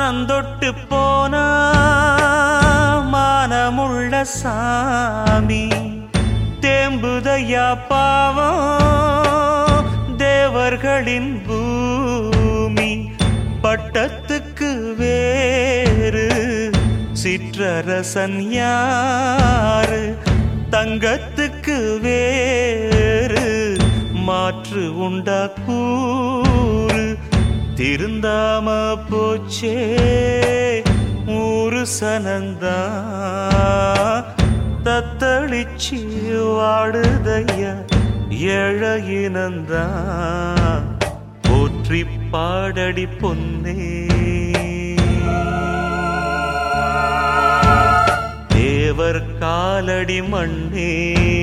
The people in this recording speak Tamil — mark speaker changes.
Speaker 1: மானந்தொட்டு போனா மானமுள்ள சாமி தேம்புதையா பாவம் தேவர்களின் பூமி பட்டத்துக்கு வேறு சிற்றரசன் யாரு தங்கத்துக்கு வேறு மாற்று உண்டா கூறு திருந்தாம போச்சே ஊரு சனந்தா தத்தளிச்சு வாடுதையா ஏழையினந்தா போற்றி பாடடி பொன்னே தேவர் காலடி மண்ணே